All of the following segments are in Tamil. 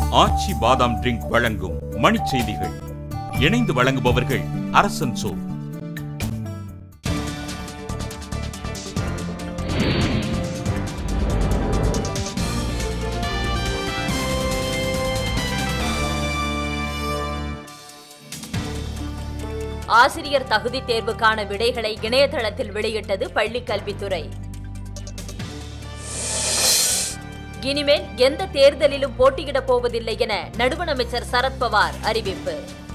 ஆச்சி பாதாம் ட்ரிங்க் வழங்கும் மணிச் செய்திகள் இணைந்து வழங்குபவர்கள் அரசன் சோ ஆசிரியர் தகுதி தேர்வுக்கான விடைகளை இணையதளத்தில் வெளியிட்டது பள்ளிக் கல்வித்துறை இனிமேல் எந்த தேர்தலிலும் போட்டியிடப் போவதில்லை என நடுவண் அமைச்சர் சரத்பவார் அறிவிப்பு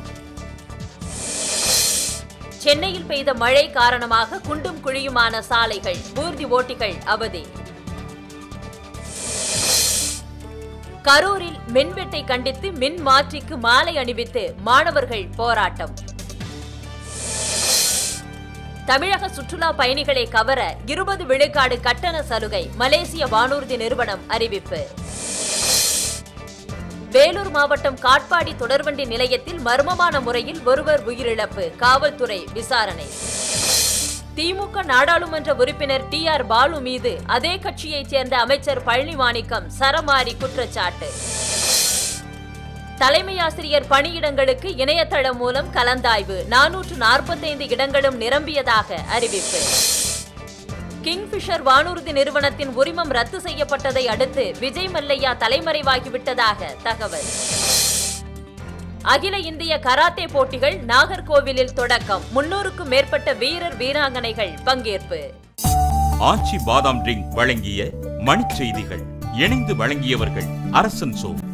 சென்னையில் பெய்த மழை காரணமாக குண்டும் குழியுமான சாலைகள் ஊர்தி ஓட்டிகள் அவதி கரூரில் மின்வெட்டை கண்டித்து மின் மாற்றிக்கு மாலை அணிவித்து மாணவர்கள் போராட்டம் தமிழக சுற்றுலா பயணிகளை கவர இருபது விழுக்காடு கட்டண சலுகை மலேசிய வானூர்தி நிறுவனம் அறிவிப்பு வேலூர் மாவட்டம் காட்பாடி தொடர்வண்டி நிலையத்தில் மர்மமான முறையில் ஒருவர் உயிரிழப்பு காவல்துறை விசாரணை திமுக நாடாளுமன்ற உறுப்பினர் டி ஆர் பாலு மீது அதே கட்சியைச் சேர்ந்த அமைச்சர் பழனி மாணிக்கம் சரமாரி குற்றச்சாட்டு தலைமை ஆசிரியர் பணியிடங்களுக்கு இணையதளம் மூலம் கலந்தாய்வு நானூற்று நாற்பத்தைந்து இடங்களும் நிரம்பியதாக அறிவிப்பு கிங்ஃபிஷர் வானூர்தி நிறுவனத்தின் உரிமம் ரத்து செய்யப்பட்டதை அடுத்து விஜய் மல்லையா தலைமறைவாகிவிட்டதாக தகவல் அகில இந்திய கராத்தே போட்டிகள் நாகர்கோவிலில் தொடக்கம் முன்னூறுக்கும் மேற்பட்ட வீரர் வீராங்கனைகள் பங்கேற்பு ஆச்சி பாதாம் ட்ரிங்க் வழங்கிய மணிச் செய்திகள் இணைந்து வழங்கியவர்கள் அரசன் சோ